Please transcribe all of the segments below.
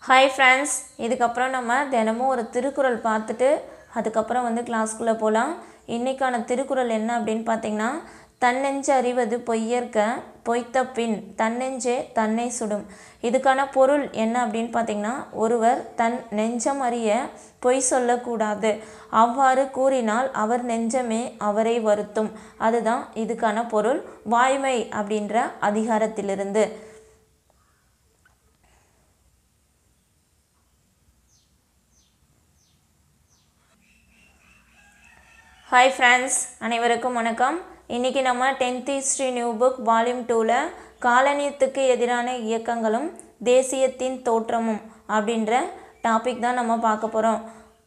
hi friends இதுக்கப்புறம் நம்ம தினமும் ஒரு திருக்குறள் பார்த்துட்டு அதுக்கப்புறம் வந்து கிளாஸ்க்குள்ளே போகலாம் இன்றைக்கான திருக்குறள் என்ன அப்படின்னு பார்த்தீங்கன்னா தன்னெஞ்சு அறிவது பொய்யற்க பொய்த்த பின் தன்னெஞ்சே தன்னை சுடும் இதுக்கான பொருள் என்ன அப்படின்னு பார்த்தீங்கன்னா ஒருவர் தன் நெஞ்சம் அறிய பொய் சொல்லக்கூடாது அவ்வாறு கூறினால் அவர் நெஞ்சமே அவரை வருத்தும் அதுதான் இதுக்கான பொருள் வாய்மை அப்படின்ற அதிகாரத்திலிருந்து ஹாய் ஃப்ரெண்ட்ஸ் அனைவருக்கும் வணக்கம் இன்றைக்கி நம்ம tenth history new book volume டூவில் காலனியத்துக்கு எதிரான இயக்கங்களும் தேசியத்தின் தோற்றமும் அப்படின்ற டாபிக் தான் நம்ம பார்க்க போகிறோம்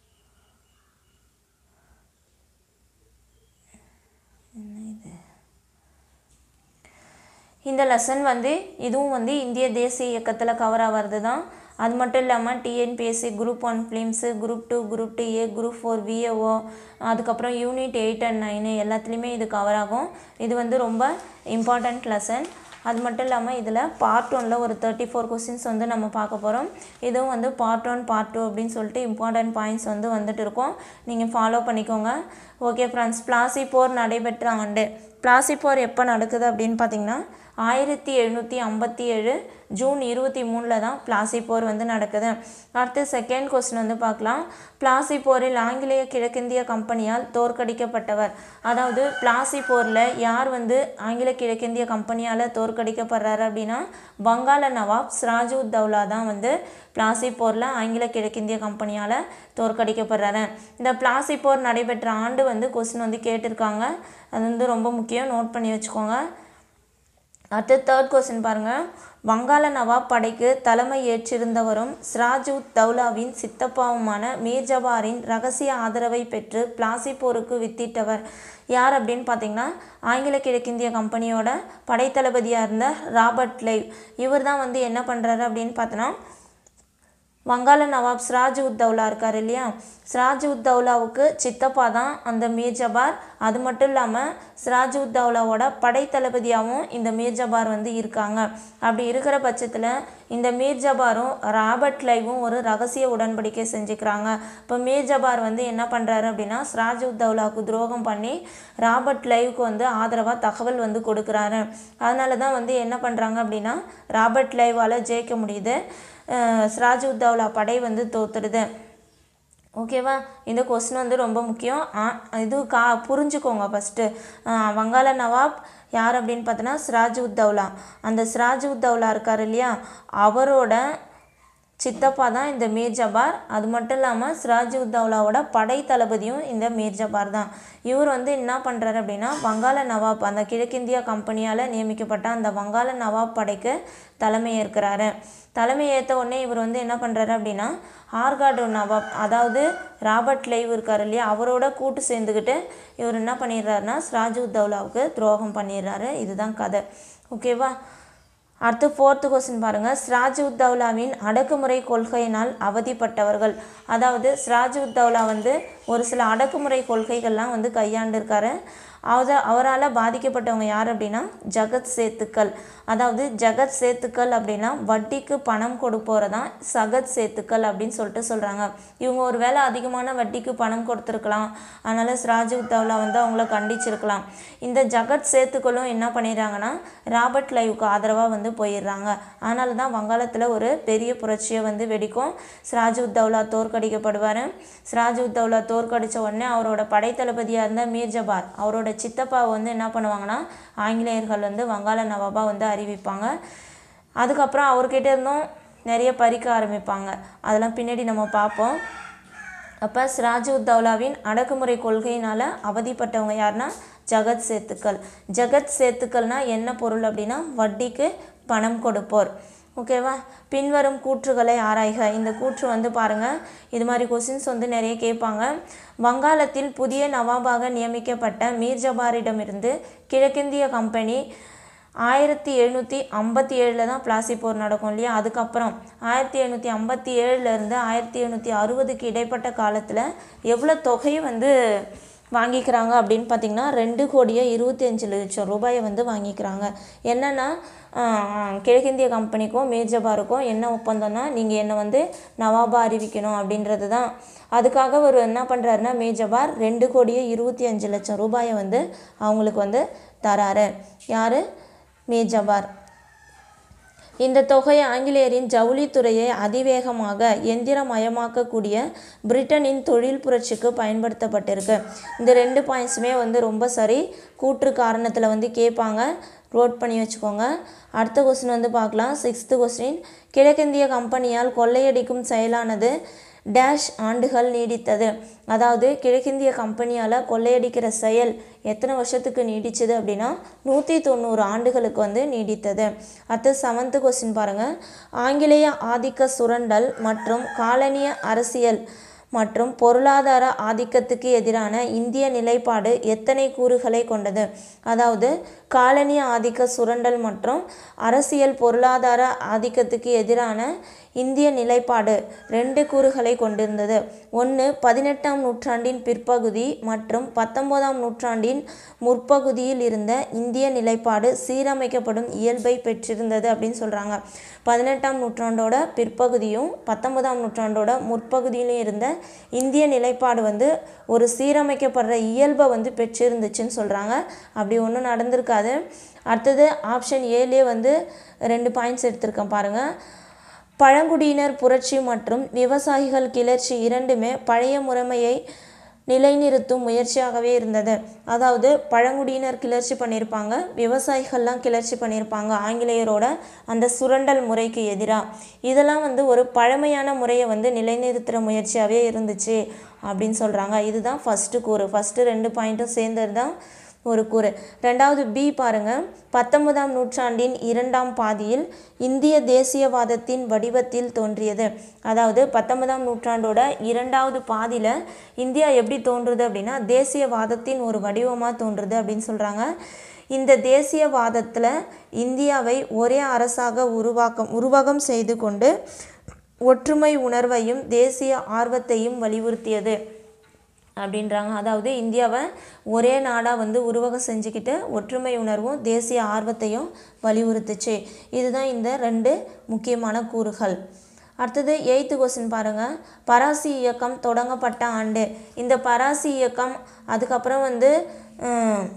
இந்த லெசன் வந்து இதுவும் வந்து இந்திய தேசிய இயக்கத்தில் கவர் ஆகிறது தான் அது மட்டும் இல்லாமல் டிஎன்பிஎஸ்சி குரூப் ஒன் ஃபிலிம்ஸு group two group two A group four VAO அதுக்கப்புறம் யூனிட் எயிட் அண்ட் நைனு எல்லாத்துலேயுமே இது கவர் ஆகும் இது வந்து ரொம்ப இம்பார்ட்டண்ட் லெசன் அது மட்டும் இல்லாமல் இதில் பார்ட் ஒனில் ஒரு தேர்ட்டி ஃபோர் கொஸ்டின்ஸ் வந்து நம்ம பார்க்க போகிறோம் இதுவும் வந்து பார்ட் ஒன் பார்ட் டூ அப்படின்னு சொல்லிட்டு இம்பார்ட்டன்ட் பாயிண்ட்ஸ் வந்து வந்துட்டு இருக்கோம் நீங்கள் ஃபாலோ பண்ணிக்கோங்க ஓகே ஃப்ரெண்ட்ஸ் பிளாசி போர் நடைபெற்ற ஆண்டு பிளாசி போர் எப்போ நடக்குது அப்படின்னு பார்த்தீங்கன்னா ஆயிரத்தி எழுநூற்றி ஐம்பத்தி ஏழு ஜூன் இருபத்தி மூணில் தான் பிளாசி போர் வந்து நடக்குது அடுத்து செகண்ட் கொஸ்டின் வந்து பார்க்கலாம் பிளாசி போரில் ஆங்கிலேய கிழக்கிந்திய கம்பெனியால் தோற்கடிக்கப்பட்டவர் அதாவது பிளாசி போரில் யார் வந்து ஆங்கில கிழக்கிந்திய கம்பெனியால் தோற்கடிக்கப்படுறாரு அப்படின்னா வங்காள நவாப் சிராஜுத் தௌலா தான் வந்து பிளாசி போரில் ஆங்கில கிழக்கிந்திய கம்பெனியால் தோற்கடிக்கப்படுறாரு இந்த பிளாசி போர் நடைபெற்ற ஆண்டு வந்து கொஸ்டின் வந்து கேட்டிருக்காங்க அது வந்து ரொம்ப முக்கியம் நோட் பண்ணி வச்சுக்கோங்க அடுத்து தேர்ட் கொஸ்டின் பாருங்கள் வங்காள நவாப் படைக்கு தலைமை ஏற்றிருந்தவரும் சிராஜுத் தௌலாவின் சித்தப்பாவுமான மீர் ஜபாரின் ரகசிய ஆதரவை பெற்று பிளாசி போருக்கு வித்திட்டவர் யார் அப்படின்னு பார்த்தீங்கன்னா ஆங்கில கிழக்கிந்திய கம்பெனியோட படைத்தளபதியாக இருந்த ராபர்ட் லைவ் இவர் தான் வந்து என்ன பண்ணுறாரு அப்படின்னு பார்த்தோன்னா வங்காள நவாப் சிராஜ் உத் தௌலா இருக்கார் இல்லையா சிராஜ் உத் தௌலாவுக்கு சித்தப்பா தான் அந்த மீர் ஜபார் அது மட்டும் இல்லாமல் சிராஜ் உத் தௌலாவோட படைத்தளபதியாகவும் இந்த மீர் ஜபார் வந்து இருக்காங்க அப்படி இருக்கிற பட்சத்தில் இந்த மீர் ஜபாரும் ராபர்ட் லைவும் ஒரு ரகசிய உடன்படிக்கை செஞ்சுக்கிறாங்க இப்போ மீர் ஜபார் வந்து என்ன பண்ணுறாரு அப்படின்னா சிராஜ் உத் தௌலாவுக்கு துரோகம் பண்ணி ராபர்ட் லைவுக்கு வந்து ஆதரவாக தகவல் வந்து கொடுக்குறாரு அதனால தான் வந்து என்ன பண்ணுறாங்க அப்படின்னா ராபர்ட் லைவால் ஜெயிக்க முடியுது சிராஜ் உத்தவ்லா படை வந்து தோத்துடுது ஓகேவா இந்த கொஸ்டின் வந்து ரொம்ப முக்கியம் இது கா புரிஞ்சுக்கோங்க ஃபஸ்ட்டு வங்காள நவாப் யார் அப்படின்னு பார்த்தோன்னா சிராஜ் உத்தவ்லா அந்த சிராஜ் உத்தவ்லா இருக்கார் இல்லையா அவரோட சித்தப்பா தான் இந்த மீர் ஜபார் அது மட்டும் இல்லாமல் சிராஜ் உத்தவ்லாவோட படை தளபதியும் இந்த மீர் ஜபார் தான் இவர் வந்து என்ன பண்ணுறாரு அப்படின்னா வங்காள நவாப் அந்த கிழக்கிந்திய கம்பெனியால் நியமிக்கப்பட்ட அந்த வங்காள நவாப் படைக்கு தலைமை ஏற்கிறாரு தலைமை ஏற்ற உடனே இவர் வந்து என்ன பண்ணுறாரு அப்படின்னா ஆர்காடு நவாப் அதாவது ராபர்ட் லைவ் இருக்கார் இல்லையா அவரோட கூட்டு சேர்ந்துக்கிட்டு இவர் என்ன பண்ணிடுறாருன்னா சிராஜ் உத்தவ்லாவுக்கு துரோகம் பண்ணிடுறாரு இதுதான் கதை ஓகேவா அடுத்து ஃபோர்த்து கொஸ்டின் பாருங்கள் சிராஜ் உத்தவ்லாவின் அடக்குமுறை கொள்கையினால் அவதிப்பட்டவர்கள் அதாவது சிராஜ் உத்தவ்லா வந்து ஒரு சில அடக்குமுறை கொள்கைகள்லாம் வந்து கையாண்டிருக்காரு அவத அவரால் பாதிக்கப்பட்டவங்க யார் அப்படின்னா ஜகத் சேத்துக்கள் அதாவது ஜகத் சேத்துக்கள் அப்படின்னா வட்டிக்கு பணம் கொடுப்போரை தான் சகத் சேத்துக்கள் அப்படின்னு சொல்லிட்டு சொல்கிறாங்க இவங்க ஒரு வேளை அதிகமான வட்டிக்கு பணம் கொடுத்துருக்கலாம் அதனால் சிராஜ் உத்தவ்லா வந்து அவங்கள கண்டிச்சிருக்கலாம் இந்த ஜகத் சேத்துக்களும் என்ன பண்ணிடுறாங்கன்னா ராபர்ட் லைவுக்கு ஆதரவாக வந்து போயிடுறாங்க அதனால தான் வங்காளத்தில் ஒரு பெரிய புரட்சியை வந்து வெடிக்கும் சிராஜ் உத்தவ்லா தோற்கடிக்கப்படுவார் சிராஜ் உத்தவ்லா தோற்கடித்த உடனே அவரோட படைத்தளபதியாக இருந்த மீர் ஜபார் அவரோட சித்தப்பாவை வந்து என்ன பண்ணுவாங்கன்னா ஆங்கிலேயர்கள் வந்து வங்காள நவாபா வந்து அறிவிப்பாங்க அதுக்கப்புறம் அவர்கிட்ட இருந்தும் நிறைய பறிக்க ஆரம்பிப்பாங்க அதெல்லாம் பின்னாடி நம்ம பார்ப்போம் அப்போ சிராஜ் உத்தவ்லாவின் அடக்குமுறை கொள்கையினால் அவதிப்பட்டவங்க யாருன்னா ஜகத் சேத்துக்கள் ஜகத் சேத்துக்கள்னால் என்ன பொருள் அப்படின்னா வட்டிக்கு பணம் கொடுப்போர் ஓகேவா பின்வரும் கூற்றுகளை ஆராய்க இந்த கூற்று வந்து பாருங்கள் இது மாதிரி கொஸ்டின்ஸ் வந்து நிறைய கேட்பாங்க வங்காளத்தில் புதிய நவாபாக நியமிக்கப்பட்ட மீர் ஜபாரிடமிருந்து கிழக்கிந்திய கம்பெனி ஆயிரத்தி எழுநூற்றி ஐம்பத்தி ஏழில் தான் பிளாசி போர் நடக்கும் இல்லையா அதுக்கப்புறம் ஆயிரத்தி எழுநூற்றி ஐம்பத்தி ஏழுலேருந்து ஆயிரத்தி எழுநூற்றி அறுபதுக்கு இடைப்பட்ட காலத்தில் எவ்வளோ தொகை வந்து வாங்கிக்கிறாங்க அப்படின்னு பார்த்திங்கன்னா ரெண்டு கோடியே இருபத்தி அஞ்சு லட்சம் ரூபாயை வந்து வாங்கிக்கிறாங்க என்னென்னா கிழக்கிந்திய கம்பெனிக்கும் மீர்ஜபாருக்கும் என்ன ஒப்பந்தம்னா நீங்கள் என்னை வந்து நவாபா அறிவிக்கணும் அப்படின்றது தான் அதுக்காக ஒரு என்ன பண்ணுறாருன்னா மீர்ஜபார் ரெண்டு கோடியே இருபத்தி அஞ்சு லட்சம் ரூபாயை வந்து அவங்களுக்கு வந்து தராரு யார் மீர்ஜபார் இந்த தொகை ஆங்கிலேயரின் ஜவுளித்துறையை அதிவேகமாக எந்திரமயமாக்கக்கூடிய பிரிட்டனின் தொழில் புரட்சிக்கு பயன்படுத்தப்பட்டிருக்கு இந்த ரெண்டு பாயிண்ட்ஸுமே வந்து ரொம்ப சரி கூற்று காரணத்தில் வந்து கேட்பாங்க நோட் பண்ணி வச்சுக்கோங்க அடுத்த கொஸ்டின் வந்து பார்க்கலாம் சிக்ஸ்த்து கொஸ்டின் கிழக்கிந்திய கம்பெனியால் கொள்ளையடிக்கும் செயலானது டேஷ் ஆண்டுகள் நீடித்தது அதாவது கிழக்கிந்திய கம்பெனியால் கொள்ளையடிக்கிற செயல் எத்தனை வருஷத்துக்கு நீடிச்சது அப்படின்னா நூற்றி தொண்ணூறு ஆண்டுகளுக்கு வந்து நீடித்தது அடுத்து செவன்த்து கொஸ்டின் பாருங்கள் ஆங்கிலேய ஆதிக்க சுரண்டல் மற்றும் காலனிய அரசியல் மற்றும் பொருளாதார ஆதிக்கத்துக்கு எதிரான இந்திய நிலைப்பாடு எத்தனை கூறுகளை கொண்டது அதாவது காலனிய ஆதிக்க சுரண்டல் மற்றும் அரசியல் பொருளாதார ஆதிக்கத்துக்கு எதிரான இந்திய நிலைப்பாடு ரெண்டு கூறுகளை கொண்டிருந்தது ஒன்று பதினெட்டாம் நூற்றாண்டின் பிற்பகுதி மற்றும் பத்தொன்பதாம் நூற்றாண்டின் முற்பகுதியில் இருந்த இந்திய நிலைப்பாடு சீரமைக்கப்படும் இயல்பை பெற்றிருந்தது அப்படின்னு சொல்கிறாங்க பதினெட்டாம் நூற்றாண்டோட பிற்பகுதியும் பத்தொன்பதாம் நூற்றாண்டோட முற்பகுதியிலும் இருந்த இந்திய நிலைப்பாடு வந்து ஒரு சீரமைக்கப்படுற இயல்பை வந்து பெற்றிருந்துச்சுன்னு சொல்கிறாங்க அப்படி ஒன்றும் நடந்திருக்காது அடுத்தது ஆப்ஷன் ஏலே வந்து ரெண்டு பாயிண்ட்ஸ் எடுத்திருக்கேன் பாருங்கள் பழங்குடியினர் புரட்சி மற்றும் விவசாயிகள் கிளர்ச்சி இரண்டுமே பழைய முறைமையை நிலைநிறுத்தும் முயற்சியாகவே இருந்தது அதாவது பழங்குடியினர் கிளர்ச்சி பண்ணியிருப்பாங்க விவசாயிகள்லாம் கிளர்ச்சி பண்ணியிருப்பாங்க ஆங்கிலேயரோட அந்த சுரண்டல் முறைக்கு எதிராக இதெல்லாம் வந்து ஒரு பழமையான முறையை வந்து நிலைநிறுத்துகிற முயற்சியாகவே இருந்துச்சு அப்படின்னு சொல்கிறாங்க இதுதான் ஃபஸ்ட்டு கூறு ஃபஸ்ட்டு ரெண்டு பாயிண்ட்டும் சேர்ந்தது தான் ஒரு கூறு ரெண்டாவது பி பாருங்க பத்தொன்பதாம் நூற்றாண்டின் இரண்டாம் பாதியில் இந்திய தேசியவாதத்தின் வடிவத்தில் தோன்றியது அதாவது பத்தொன்பதாம் நூற்றாண்டோட இரண்டாவது பாதியில் இந்தியா எப்படி தோன்றுது அப்படின்னா தேசியவாதத்தின் ஒரு வடிவமாக தோன்றுது அப்படின்னு சொல்கிறாங்க இந்த தேசியவாதத்தில் இந்தியாவை ஒரே அரசாக உருவாக்கம் உருவகம் செய்து கொண்டு ஒற்றுமை உணர்வையும் தேசிய ஆர்வத்தையும் வலியுறுத்தியது அப்படின்றாங்க அதாவது இந்தியாவை ஒரே நாடாக வந்து உருவகம் செஞ்சுக்கிட்டு ஒற்றுமை உணர்வும் தேசிய ஆர்வத்தையும் வலியுறுத்துச்சு இதுதான் இந்த ரெண்டு முக்கியமான கூறுகள் அடுத்தது எயித்து கொஸ்டின் பாருங்கள் பராசி இயக்கம் தொடங்கப்பட்ட ஆண்டு இந்த பராசி இயக்கம் அதுக்கப்புறம் வந்து ஹம்,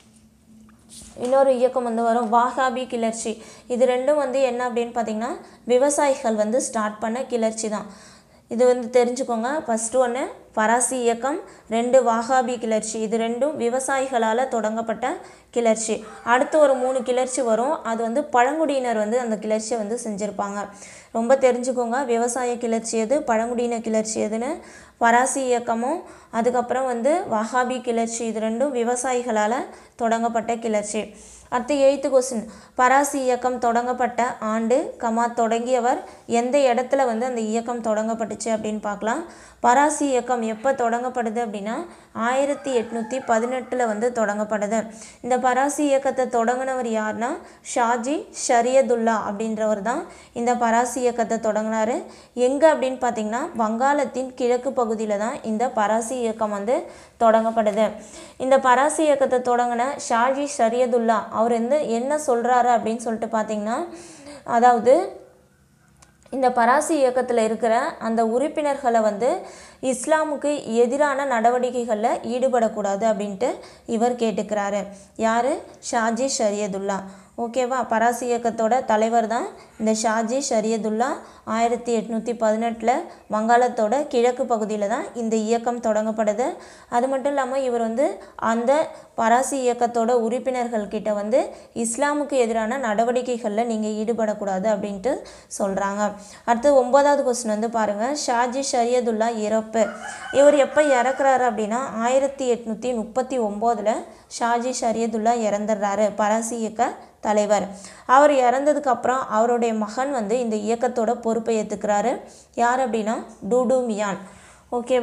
இன்னொரு இயக்கம் வந்து வரும் வாகாபி கிளர்ச்சி இது ரெண்டும் வந்து என்ன அப்படின்னு பார்த்தீங்கன்னா விவசாயிகள் வந்து ஸ்டார்ட் பண்ண கிளர்ச்சி தான் இது வந்து தெரிஞ்சுக்கோங்க ஃபஸ்ட்டு ஒன்று பராசி இயக்கம் ரெண்டு வாகாபி கிளர்ச்சி இது ரெண்டும் விவசாயிகளால் தொடங்கப்பட்ட கிளர்ச்சி அடுத்து ஒரு மூணு கிளர்ச்சி வரும் அது வந்து பழங்குடியினர் வந்து அந்த கிளர்ச்சியை வந்து செஞ்சுருப்பாங்க ரொம்ப தெரிஞ்சுக்கோங்க விவசாய கிளர்ச்சி எது பழங்குடியின கிளர்ச்சி எதுன்னு பராசி இயக்கமும் அதுக்கப்புறம் வந்து வஹாபி கிளர்ச்சி இது ரெண்டும் விவசாயிகளால் தொடங்கப்பட்ட கிளர்ச்சி அடுத்து எய்த்து கொஸ்டின் பராசி இயக்கம் தொடங்கப்பட்ட ஆண்டு கமா தொடங்கியவர் எந்த இடத்துல வந்து அந்த இயக்கம் தொடங்கப்பட்டுச்சு அப்படின்னு பார்க்கலாம் பராசி இயக்கம் எப்போ தொடங்கப்படுது அப்படின்னா ஆயிரத்தி எட்நூற்றி பதினெட்டில் வந்து தொடங்கப்படுது இந்த பராசி இயக்கத்தை தொடங்கினவர் யாருன்னா ஷாஜி ஷரியதுல்லா அப்படின்றவர் தான் இந்த பராசி இயக்கத்தை தொடங்கினாரு எங்கே அப்படின்னு பார்த்தீங்கன்னா வங்காளத்தின் கிழக்கு பகுதியில் தான் இந்த பராசி இயக்கம் வந்து தொடங்கப்படுது இந்த பராசி இயக்கத்தை தொடங்கின ஷாஜி ஷரியதுல்லா அவர் வந்து என்ன சொல்கிறாரு அப்படின்னு சொல்லிட்டு பார்த்தீங்கன்னா அதாவது இந்த பராசி இயக்கத்தில் இருக்கிற அந்த உறுப்பினர்களை வந்து இஸ்லாமுக்கு எதிரான நடவடிக்கைகளில் ஈடுபடக்கூடாது அப்படின்ட்டு இவர் கேட்டுக்கிறாரு யார் ஷாஜி ஷரியதுல்லா ஓகேவா பராசி இயக்கத்தோட தலைவர் தான் இந்த ஷாஜி ஷரியதுல்லா ஆயிரத்தி எட்நூற்றி பதினெட்டில் வங்காளத்தோட கிழக்கு பகுதியில் தான் இந்த இயக்கம் தொடங்கப்படுது அது மட்டும் இல்லாமல் இவர் வந்து அந்த பராசி இயக்கத்தோட உறுப்பினர்கள் கிட்ட வந்து இஸ்லாமுக்கு எதிரான நடவடிக்கைகளில் நீங்கள் ஈடுபடக்கூடாது அப்படின்ட்டு சொல்கிறாங்க அடுத்து ஒன்பதாவது கொஸ்டின் வந்து பாருங்கள் ஷாஜி ஷரியதுல்லா இறப்பு இவர் எப்போ இறக்குறாரு அப்படின்னா ஆயிரத்தி எட்நூற்றி முப்பத்தி ஒம்போதில் ஷாஜி ஷரியதுல்லா இறந்துடுறாரு பராசி இயக்க தலைவர் அவர் இறந்ததுக்கு அப்புறம் அவருடைய மகன் வந்து இந்த இயக்கத்தோட பொறுப்பை ஏற்றுக்கிறாரு யார் அப்படின்னா டூடு மியான் ஓகேவா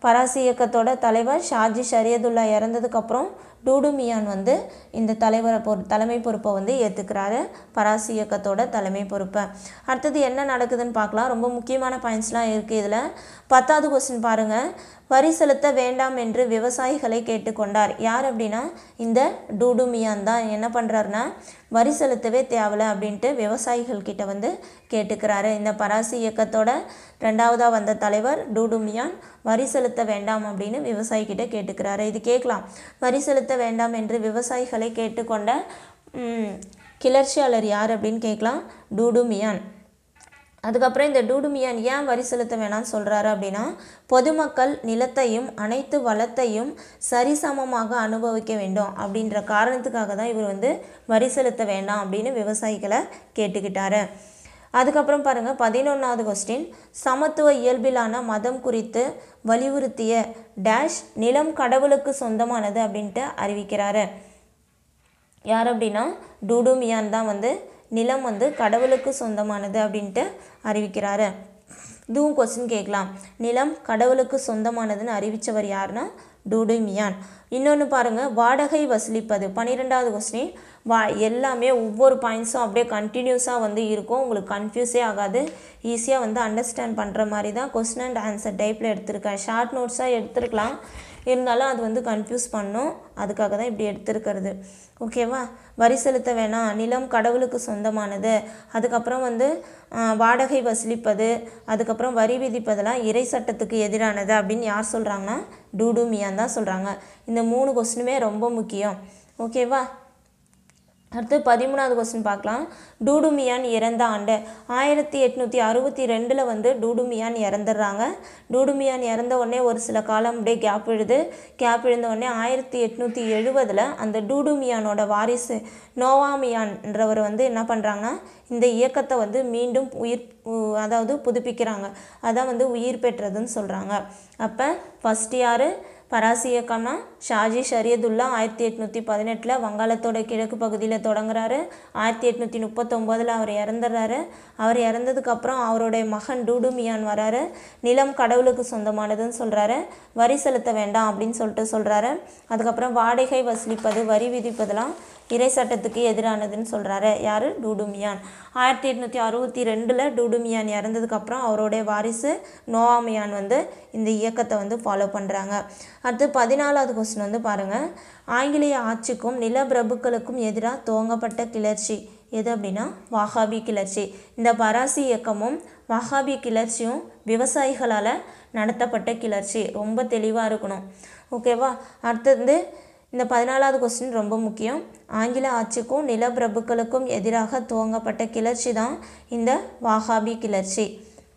பராசி இயக்கத்தோட தலைவர் ஷாஜி ஷரியதுல்லா இறந்ததுக்கப்புறம் டூடு மியான் வந்து இந்த தலைவரை பொறு தலைமை பொறுப்பை வந்து ஏற்றுக்கிறாரு பராசி இயக்கத்தோட தலைமை பொறுப்பை அடுத்தது என்ன நடக்குதுன்னு பார்க்கலாம் ரொம்ப முக்கியமான பாயிண்ட்ஸ்லாம் இருக்குது இதில் பத்தாவது கொஸ்டின் பாருங்கள் வரி செலுத்த வேண்டாம் என்று விவசாயிகளை கேட்டுக்கொண்டார் யார் அப்படின்னா இந்த டூடு மியான் தான் என்ன பண்ணுறாருன்னா வரி செலுத்தவே தேவையில்ல அப்படின்ட்டு விவசாயிகள் கிட்ட வந்து கேட்டுக்கிறாரு இந்த பராசி இயக்கத்தோட ரெண்டாவதாக வந்த தலைவர் டூடு மியான் வரி செலுத்த வேண்டாம் அப்படின்னு விவசாயிகிட்ட கேட்டுக்கிறாரு இது கேட்கலாம் வரி செலுத்த வேண்டாம் என்று விவசாயிகளை கேட்டுக்கொண்ட ம், கிளர்ச்சியாளர் யார் அப்படின்னு கேட்கலாம் டூடு மியான் அதுக்கப்புறம் இந்த டூடுமியான் ஏன் வரி செலுத்த வேணாம்னு சொல்கிறாரு அப்படின்னா பொதுமக்கள் நிலத்தையும் அனைத்து வளத்தையும் சரிசமமாக அனுபவிக்க வேண்டும் அப்படின்ற காரணத்துக்காக தான் இவர் வந்து வரி செலுத்த வேண்டாம் அப்படின்னு விவசாயிகளை கேட்டுக்கிட்டாரு அதுக்கப்புறம் பாருங்கள் பதினொன்றாவது கொஸ்டின் சமத்துவ இயல்பிலான மதம் குறித்து வலியுறுத்திய டேஷ் நிலம் கடவுளுக்கு சொந்தமானது அப்படின்ட்டு அறிவிக்கிறாரு யார் அப்படின்னா டூடுமியான் தான் வந்து நிலம் வந்து கடவுளுக்கு சொந்தமானது அப்படின்ட்டு அறிவிக்கிறாரு இதுவும் கொஸ்டின் கேட்கலாம் நிலம் கடவுளுக்கு சொந்தமானதுன்னு அறிவித்தவர் யாருன்னா டூடுமியான் இன்னொன்று பாருங்கள் வாடகை வசூலிப்பது பன்னிரெண்டாவது கொஸ்டின் வா எல்லாமே ஒவ்வொரு பாயிண்ட்ஸும் அப்படியே கண்டினியூஸாக வந்து இருக்கும் உங்களுக்கு கன்ஃபியூஸே ஆகாது ஈஸியாக வந்து அண்டர்ஸ்டாண்ட் பண்ணுற மாதிரி தான் கொஸ்டின் அண்ட் ஆன்சர் டைப்பில் எடுத்திருக்கேன் ஷார்ட் நோட்ஸாக எடுத்திருக்கலாம் இருந்தாலும் அது வந்து கன்ஃபியூஸ் பண்ணும் அதுக்காக தான் இப்படி எடுத்திருக்கிறது ஓகேவா வரி செலுத்த வேணாம் நிலம் கடவுளுக்கு சொந்தமானது அதுக்கப்புறம் வந்து ஆ, வாடகை வசூலிப்பது அதுக்கப்புறம் வரி விதிப்பதெல்லாம் இறை சட்டத்துக்கு எதிரானது அப்படின்னு யார் சொல்கிறாங்கன்னா டூடு மியான் தான் சொல்கிறாங்க இந்த மூணு கொஸ்டினுமே ரொம்ப முக்கியம் ஓகேவா அடுத்து பதிமூணாவது கொஸ்டின் பார்க்கலாம் டூடுமியான் இறந்த ஆண்டு ஆயிரத்தி எட்நூற்றி அறுபத்தி ரெண்டில் வந்து டூடுமியான் இறந்துடுறாங்க டூடுமியான் இறந்த உடனே ஒரு சில காலம் அப்படியே கேப் விழுது கேப் விழுந்த உடனே ஆயிரத்தி எட்நூற்றி எழுபதில் அந்த டூடுமியானோட வாரிசு நோவாமியான்றவர் வந்து என்ன பண்ணுறாங்கன்னா இந்த இயக்கத்தை வந்து மீண்டும் உயிர் உ- அதாவது புதுப்பிக்கிறாங்க அதான் வந்து உயிர் பெற்றதுன்னு சொல்கிறாங்க அப்போ ஃபஸ்ட் யார் பராசி இயக்கம்னா ஷாஜி ஷரியதுல்லா ஆயிரத்தி எட்நூற்றி பதினெட்டில் வங்காளத்தோட கிழக்கு பகுதியில் தொடங்குறாரு ஆயிரத்தி எட்நூற்றி முப்பத்தொம்போதில் அவர் இறந்துடுறாரு அவர் இறந்ததுக்கப்புறம் அவருடைய மகன் டூடுமியான் வராரு நிலம் கடவுளுக்கு சொந்தமானதுன்னு சொல்கிறாரு வரி செலுத்த வேண்டாம் அப்படின்னு சொல்லிட்டு சொல்கிறாரு அதுக்கப்புறம் வாடகை வசூலிப்பது வரி விதிப்பதெல்லாம் இறை சட்டத்துக்கு எதிரானதுன்னு சொல்கிறாரு யார் டூடுமியான் ஆயிரத்தி எட்நூற்றி அறுபத்தி ரெண்டில் டூடுமியான் இறந்ததுக்கப்புறம் அவருடைய வாரிசு நோவாமியான் வந்து இந்த இயக்கத்தை வந்து ஃபாலோ பண்ணுறாங்க அடுத்து பதினாலாவது கொஸ்டின் வந்து பாருங்கள் ஆங்கிலேய ஆட்சிக்கும் நிலப்பிரபுக்களுக்கும் எதிராக துவங்கப்பட்ட கிளர்ச்சி எது அப்படின்னா வாகாபி கிளர்ச்சி இந்த பராசி இயக்கமும் வாகாபி கிளர்ச்சியும் விவசாயிகளால் நடத்தப்பட்ட கிளர்ச்சி ரொம்ப தெளிவாக இருக்கணும் ஓகேவா அடுத்தது இந்த பதினாலாவது கொஸ்டின் ரொம்ப முக்கியம் ஆங்கில ஆட்சிக்கும் நிலப்பிரபுக்களுக்கும் எதிராக துவங்கப்பட்ட கிளர்ச்சி தான் இந்த வாகாபி கிளர்ச்சி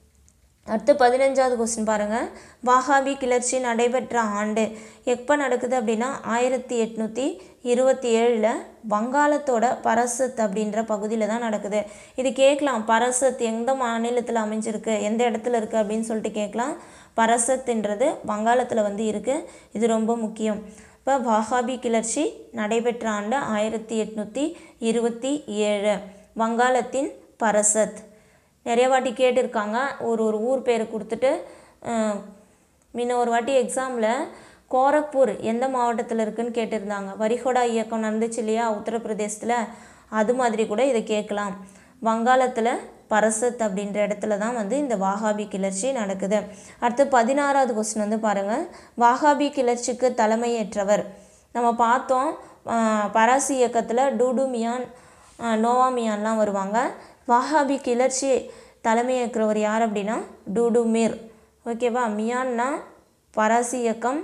அடுத்து பதினஞ்சாவது கொஸ்டின் பாருங்கள் வாகாபி கிளர்ச்சி நடைபெற்ற ஆண்டு எப்போ நடக்குது அப்படின்னா ஆயிரத்தி எட்நூற்றி இருபத்தி ஏழில் வங்காளத்தோட பரசத் அப்படின்ற பகுதியில் தான் நடக்குது இது கேட்கலாம் பரசத் எந்த மாநிலத்தில் அமைஞ்சிருக்கு எந்த இடத்துல இருக்குது அப்படின்னு சொல்லிட்டு கேட்கலாம் பரசத்துன்றது வங்காளத்தில் வந்து இருக்குது இது ரொம்ப முக்கியம் இப்போ வாகாபி கிளர்ச்சி நடைபெற்ற ஆண்டு ஆயிரத்தி எட்நூற்றி இருபத்தி ஏழு வங்காளத்தின் பரசத் நிறைய வாட்டி கேட்டிருக்காங்க ஒரு ஒரு ஊர் பேர் கொடுத்துட்டு அஹ், முன்ன ஒரு வாட்டி எக்ஸாமில் கோரக்பூர் எந்த மாவட்டத்தில் இருக்குன்னு கேட்டிருந்தாங்க வரிகோடா இயக்கம் நடந்துச்சு இல்லையா உத்தரப்பிரதேசத்தில் அது மாதிரி கூட இதை கேட்கலாம் வங்காளத்தில் பரசத் அப்படின்ற இடத்துல தான் வந்து இந்த வாகாபி கிளர்ச்சி நடக்குது அடுத்து பதினாறாவது கொஸ்டின் வந்து பாருங்கள் வாகாபி கிளர்ச்சிக்கு தலைமையேற்றவர் நம்ம பார்த்தோம் அஹ், பராசி இயக்கத்தில் டூடுமியான் அஹ், நோவாமியான்லாம் வருவாங்க வாஹாபி கிளர்ச்சி தலைமையேற்கிறவர் யார் அப்படின்னா டூடு மீர் ஓகேவா மியான்னா பராசி இயக்கம்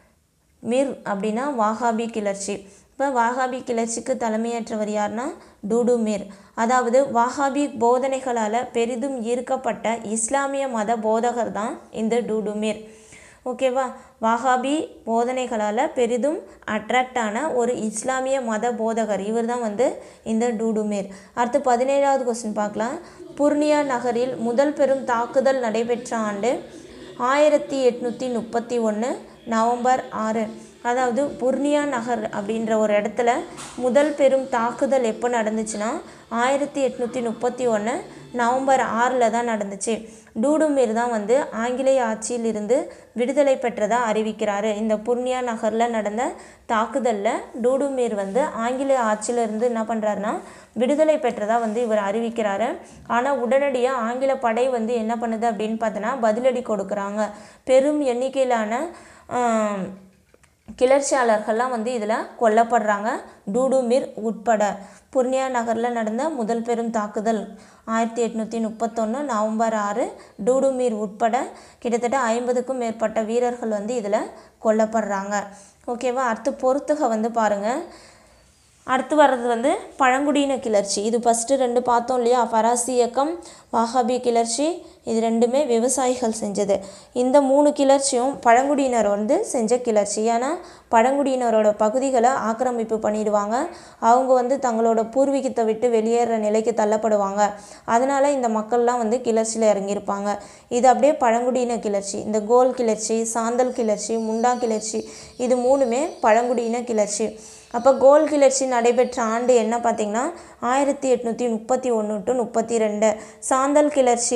மீர் அப்படின்னா வாஹாபி கிளர்ச்சி இப்போ வாஹாபி கிளர்ச்சிக்கு தலைமையேற்றவர் யார்னா டூடு மீர் அதாவது வாஹாபி போதனைகளால் பெரிதும் ஈர்க்கப்பட்ட இஸ்லாமிய மத போதகர் தான் இந்த டூடு மீர் ஓகேவா வாஹாபி போதனைகளால் பெரிதும் அட்ராக்ட் ஆன ஒரு இஸ்லாமிய மத போதகர் இவர் தான் வந்து இந்த டூடுமேர் அடுத்து பதினேழாவது கொஸ்டின் பார்க்கலாம் புர்னியா நகரில் முதல் பெரும் தாக்குதல் நடைபெற்ற ஆண்டு ஆயிரத்தி எட்நூற்றி முப்பத்தி ஒன்று நவம்பர் ஆறு அதாவது புர்னியா நகர் அப்படின்ற ஒரு இடத்துல முதல் பெரும் தாக்குதல் எப்போ நடந்துச்சுன்னா ஆயிரத்தி எட்நூற்றி முப்பத்தி ஒன்று நவம்பர் ஆறில் தான் நடந்துச்சு டூடுமீர் தான் வந்து ஆங்கிலேய ஆட்சியில் இருந்து விடுதலை பெற்றதா அறிவிக்கிறாரு இந்த புர்னியா நகரில் நடந்த தாக்குதலில் டூடுமீர் வந்து ஆங்கிலேய ஆட்சியில இருந்து என்ன பண்ணுறாருன்னா விடுதலை பெற்றதா வந்து இவர் அறிவிக்கிறாரு ஆனால் உடனடியாக ஆங்கில படை வந்து என்ன பண்ணுது அப்படின்னு பார்த்தோன்னா பதிலடி கொடுக்குறாங்க பெரும் எண்ணிக்கையிலான ஆம், கிளர்ச்சியாளர்கள்லாம் வந்து இதில் கொல்லப்படுறாங்க டூடுமிர் உட்பட புர்னியா நகரில் நடந்த முதல் பெரும் தாக்குதல் ஆயிரத்தி எட்நூற்றி முப்பத்தொன்று நவம்பர் ஆறு டூடுமீர் உட்பட கிட்டத்தட்ட ஐம்பதுக்கும் மேற்பட்ட வீரர்கள் வந்து இதில் கொல்லப்படுறாங்க ஓகேவா அடுத்து பொறுத்துக வந்து பாருங்கள் அடுத்து வர்றது வந்து பழங்குடியின கிளர்ச்சி இது ஃபஸ்ட்டு ரெண்டு பார்த்தோம் இல்லையா ஃபராசி இயக்கம் வாஹாபி கிளர்ச்சி இது ரெண்டுமே விவசாயிகள் செஞ்சது இந்த மூணு கிளர்ச்சியும் பழங்குடியினர் வந்து செஞ்ச கிளர்ச்சி ஏன்னா பழங்குடியினரோட பகுதிகளை ஆக்கிரமிப்பு பண்ணிடுவாங்க அவங்க வந்து தங்களோட பூர்வீகத்தை விட்டு வெளியேற நிலைக்கு தள்ளப்படுவாங்க அதனால் இந்த மக்கள்லாம் வந்து கிளர்ச்சியில் இறங்கியிருப்பாங்க இது அப்படியே பழங்குடியின கிளர்ச்சி இந்த கோல் கிளர்ச்சி சாந்தல் கிளர்ச்சி முண்டா கிளர்ச்சி இது மூணுமே பழங்குடியின கிளர்ச்சி அப்போ கோல் கிளர்ச்சி நடைபெற்ற ஆண்டு என்ன பார்த்தீங்கன்னா ஆயிரத்தி எட்நூற்றி முப்பத்தி ஒன்று டு முப்பத்தி ரெண்டு சாந்தல் கிளர்ச்சி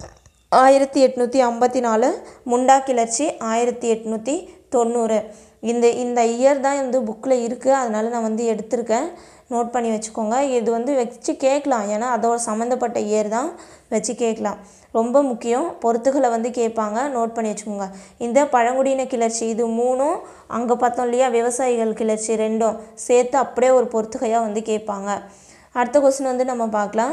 ஆயிரத்தி எட்நூற்றி ஐம்பத்தி நாலு முண்டா கிளர்ச்சி ஆயிரத்தி எட்நூற்றி தொண்ணூறு இந்த இந்த இயர் தான் வந்து புக்கில் இருக்குது அதனால் நான் வந்து எடுத்திருக்கேன் நோட் பண்ணி வச்சுக்கோங்க இது வந்து வச்சு கேட்கலாம் ஏன்னா அதோட சம்மந்தப்பட்ட இயர் தான் வச்சு கேட்கலாம் ரொம்ப முக்கியம் பொறுத்துகளை வந்து கேட்பாங்க நோட் பண்ணி வச்சுக்கோங்க இந்த பழங்குடியின கிளர்ச்சி இது மூணும் அங்கே பார்த்தோம் இல்லையா விவசாயிகள் கிளர்ச்சி ரெண்டும் சேர்த்து அப்படியே ஒரு பொறுத்துகையாக வந்து கேட்பாங்க அடுத்த கொஸ்டின் வந்து நம்ம பார்க்கலாம்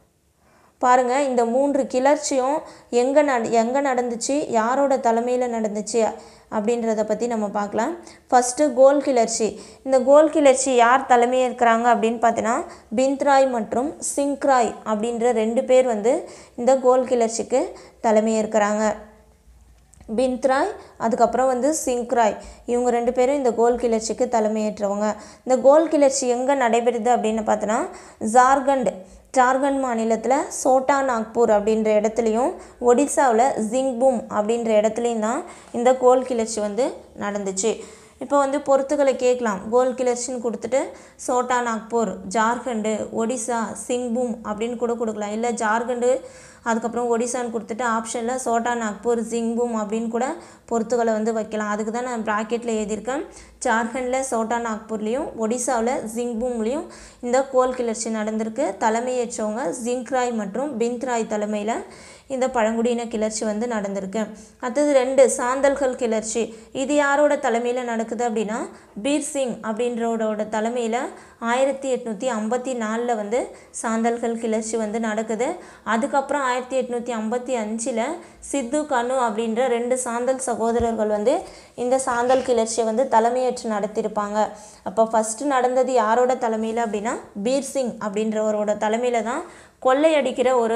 பாருங்கள் இந்த மூன்று கிளர்ச்சியும் எங்கே நட எங்கே நடந்துச்சு யாரோட தலைமையில் நடந்துச்சு அப்படின்றத பற்றி நம்ம பார்க்கலாம் ஃபஸ்ட்டு கோல் கிளர்ச்சி இந்த கோல் கிளர்ச்சி யார் தலைமையேற்கிறாங்க அப்படின்னு பார்த்தீங்கன்னா பிந்த்ராய் மற்றும் சிங்க்ராய் அப்படின்ற ரெண்டு பேர் வந்து இந்த கோல் கிளர்ச்சிக்கு தலைமையேற்கிறாங்க பிந்த்ராய் அதுக்கப்புறம் வந்து சிங்க்ராய் இவங்க ரெண்டு பேரும் இந்த கோல் கிளர்ச்சிக்கு தலைமையேற்றவங்க இந்த கோல் கிளர்ச்சி எங்கே நடைபெறுது அப்படின்னு பார்த்தோன்னா ஜார்க்கண்ட் ஜார்க்கண்ட் மாநிலத்தில் சோட்டா நாக்பூர் அப்படின்ற இடத்துலையும் ஒடிசாவில் ஜிங்பூம் அப்படின்ற இடத்துலையும் தான் இந்த கோல் கிளர்ச்சி வந்து நடந்துச்சு இப்போ வந்து பொறுத்துக்களை கேட்கலாம் கோல் கிளர்ச்சின்னு கொடுத்துட்டு சோட்டா நாக்பூர் ஜார்க்கண்டு ஒடிசா சிங்பூம் அப்படின்னு கூட கொடுக்கலாம் இல்லை ஜார்க்கண்டு அதுக்கப்புறம் ஒடிசான்னு கொடுத்துட்டு ஆப்ஷனில் சோட்டா நாக்பூர் ஜிங்பூம் அப்படின்னு கூட பொறுத்துக்களை வந்து வைக்கலாம் அதுக்கு தான் நான் ப்ராக்கெட்டில் எழுதியிருக்கேன் ஜார்க்கண்டில் சோட்டா நாக்பூர்லேயும் ஒடிசாவில் ஜிங்பூம்லேயும் இந்த கோல் கிளர்ச்சி நடந்திருக்கு தலைமையேற்றவங்க ஜிங்க்ராய் மற்றும் பிந்த்ராய் தலைமையில் இந்த பழங்குடியின கிளர்ச்சி வந்து நடந்திருக்கு அடுத்தது ரெண்டு சாந்தல்கள் கிளர்ச்சி இது யாரோட தலைமையில் நடக்குது அப்படின்னா பீர் சிங் அப்படின்றவரோட தலைமையில் ஆயிரத்தி எட்நூற்றி ஐம்பத்தி நாலில் வந்து சாந்தல்கள் கிளர்ச்சி வந்து நடக்குது அதுக்கப்புறம் ஆயிரத்தி எட்நூற்றி ஐம்பத்தி அஞ்சில் சித்து கனு அப்படின்ற ரெண்டு சாந்தல் சகோதரர்கள் வந்து இந்த சாந்தல் கிளர்ச்சியை வந்து தலைமையேற்று நடத்தியிருப்பாங்க அப்போ ஃபஸ்ட்டு நடந்தது யாரோட தலைமையில் அப்படின்னா பீர் சிங் அப்படின்றவரோட தலைமையில் தான் கொள்ளையடிக்கிற ஒரு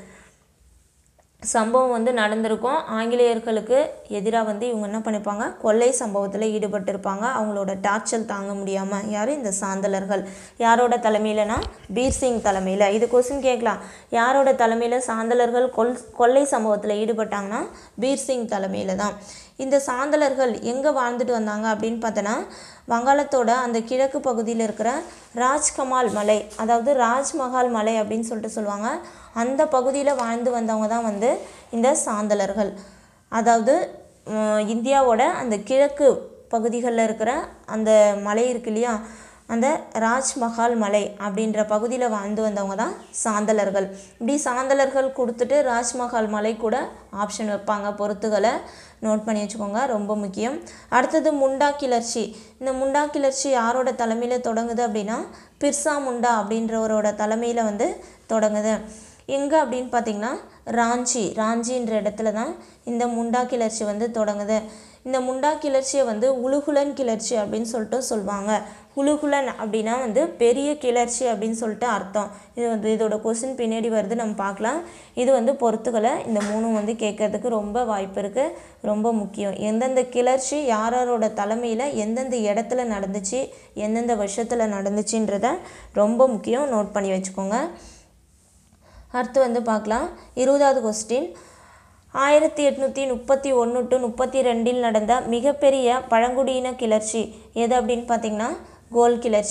சம்பவம் வந்து நடந்திருக்கும் ஆங்கிலேயர்களுக்கு எதிராக வந்து இவங்க என்ன பண்ணிப்பாங்க கொள்ளை சம்பவத்தில் ஈடுபட்டிருப்பாங்க அவங்களோட டார்ச்சல் தாங்க முடியாமல் யார் இந்த சாந்தலர்கள் யாரோட தலைமையிலனா பீர்சிங் தலைமையில் இது கொஸ்டின் கேட்கலாம் யாரோட தலைமையில் சாந்தலர்கள் கொல் கொள்ளை சம்பவத்தில் ஈடுபட்டாங்கன்னா பீர்சிங் தலைமையில் தான் இந்த சாந்தலர்கள் எங்கே வாழ்ந்துட்டு வந்தாங்க அப்படின்னு பார்த்தோன்னா வங்காளத்தோட அந்த கிழக்கு பகுதியில் இருக்கிற ராஜ்கமால் மலை அதாவது ராஜ்மஹால் மலை அப்படின்னு சொல்லிட்டு சொல்லுவாங்க அந்த பகுதியில் வாழ்ந்து வந்தவங்க தான் வந்து இந்த சாந்தலர்கள் அதாவது உம், இந்தியாவோட அந்த கிழக்கு பகுதிகளில் இருக்கிற அந்த மலை இருக்கு இல்லையா அந்த ராஜ்மஹால் மலை அப்படின்ற பகுதியில் வாழ்ந்து வந்தவங்க தான் சாந்தலர்கள் இப்படி சாந்தலர்கள் கொடுத்துட்டு ராஜ்மஹால் மலை கூட ஆப்ஷன் வைப்பாங்க பொறுத்துகளை நோட் பண்ணி வச்சுக்கோங்க ரொம்ப முக்கியம் அடுத்தது முண்டா கிளர்ச்சி இந்த முண்டா கிளர்ச்சி யாரோட தலைமையில் தொடங்குது அப்படின்னா பிர்சா முண்டா அப்படின்றவரோட தலைமையில் வந்து தொடங்குது எங்கே அப்படின்னு பார்த்தீங்கன்னா ராஞ்சி ராஞ்சின்ற இடத்துல தான் இந்த முண்டா கிளர்ச்சி வந்து தொடங்குது இந்த முண்டா கிளர்ச்சியை வந்து உலுகுலன் கிளர்ச்சி அப்படின்னு சொல்லிட்டு சொல்லுவாங்க உலுகுலன் அப்படின்னா வந்து பெரிய கிளர்ச்சி அப்படின்னு சொல்லிட்டு அர்த்தம் இது வந்து இதோட கொஸ்டின் பின்னாடி வருது நம்ம பார்க்கலாம் இது வந்து பொறுத்துக்களை இந்த மூணும் வந்து கேட்கறதுக்கு ரொம்ப வாய்ப்பு இருக்குது ரொம்ப முக்கியம் எந்தெந்த கிளர்ச்சி யார் யாரோட தலைமையில் எந்தெந்த இடத்துல நடந்துச்சு எந்தெந்த வருஷத்தில் நடந்துச்சுன்றத ரொம்ப முக்கியம் நோட் பண்ணி வச்சுக்கோங்க அடுத்து வந்து பார்க்கலாம் இருபதாவது கொஸ்டின் ஆயிரத்தி எட்நூற்றி முப்பத்தி ஒன்று டு முப்பத்தி ரெண்டில் நடந்த மிகப்பெரிய பழங்குடியின கிளர்ச்சி எது அப்படின்னு பார்த்தீங்கன்னா கோல் கிளர்ச்சி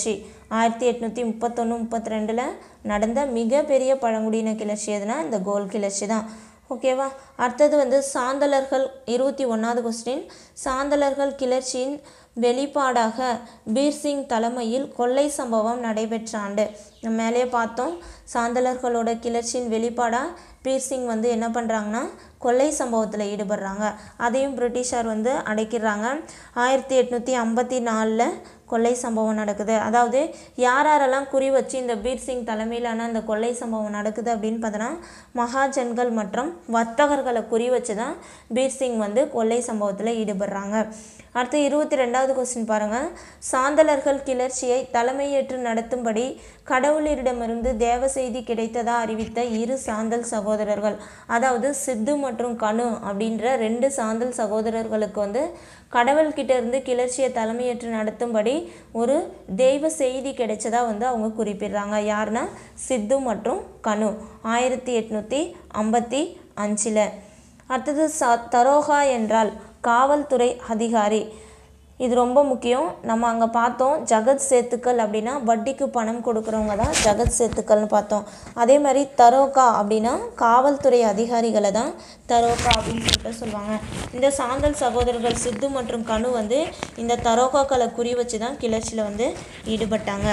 ஆயிரத்தி எட்நூற்றி முப்பத்தொன்று முப்பத்தி ரெண்டில் நடந்த மிகப்பெரிய பழங்குடியின கிளர்ச்சி எதுனா இந்த கோல் கிளர்ச்சி தான் ஓகேவா அடுத்தது வந்து சாந்தலர்கள் இருபத்தி ஒன்றாவது கொஸ்டின் சாந்தலர்கள் கிளர்ச்சியின் வெளிப்பாடாக பீர்சிங் தலைமையில் கொள்ளை சம்பவம் நடைபெற்ற ஆண்டு நம்ம மேலேயே பார்த்தோம் சாந்தலர்களோட கிளர்ச்சியின் வெளிப்பாடாக பீர்சிங் வந்து என்ன பண்ணுறாங்கன்னா கொள்ளை சம்பவத்தில் ஈடுபடுறாங்க அதையும் பிரிட்டிஷார் வந்து அடைக்கிறாங்க ஆயிரத்தி எட்நூற்றி ஐம்பத்தி நாலில் கொள்ளை சம்பவம் நடக்குது அதாவது யார் யாரெல்லாம் குறி வச்சு இந்த பீர்சிங் தலைமையிலான அந்த கொள்ளை சம்பவம் நடக்குது அப்படின்னு பார்த்தோன்னா மகாஜன்கள் மற்றும் வர்த்தகர்களை குறி வச்சு தான் பீர்சிங் வந்து கொள்ளை சம்பவத்தில் ஈடுபடுறாங்க அடுத்து இருபத்தி ரெண்டாவது கொஸ்டின் பாருங்கள் சாந்தலர்கள் கிளர்ச்சியை தலைமையேற்று நடத்தும்படி கடவுளரிடமிருந்து தேவ செய்தி கிடைத்ததா அறிவித்த இரு சாந்தல் சகோதரர்கள் அதாவது சித்து மற்றும் கனு அப்படின்ற ரெண்டு சாந்தல் சகோதரர்களுக்கு வந்து கடவுள்கிட்ட இருந்து கிளர்ச்சியை தலைமையேற்று நடத்தும்படி ஒரு தெய்வ செய்தி கிடைச்சதா வந்து அவங்க குறிப்பிடுறாங்க யாருன்னா சித்து மற்றும் கனு ஆயிரத்தி எட்நூற்றி ஐம்பத்தி அஞ்சில் அடுத்தது ச தரோகா என்றால் காவல்துறை அதிகாரி இது ரொம்ப முக்கியம் நம்ம அங்கே பார்த்தோம் ஜகத் சேத்துக்கள் அப்படின்னா வட்டிக்கு பணம் கொடுக்குறவங்க தான் ஜகத் சேத்துக்கள்னு பார்த்தோம் அதே மாதிரி தரோகா அப்படின்னா காவல்துறை அதிகாரிகளை தான் தரோகா அப்படின்னு சொல்லிட்டு சொல்லுவாங்க இந்த சாந்தல் சகோதரர்கள் சித்து மற்றும் கனு வந்து இந்த தரோகாக்களை குறி வச்சு தான் கிளர்ச்சியில் வந்து ஈடுபட்டாங்க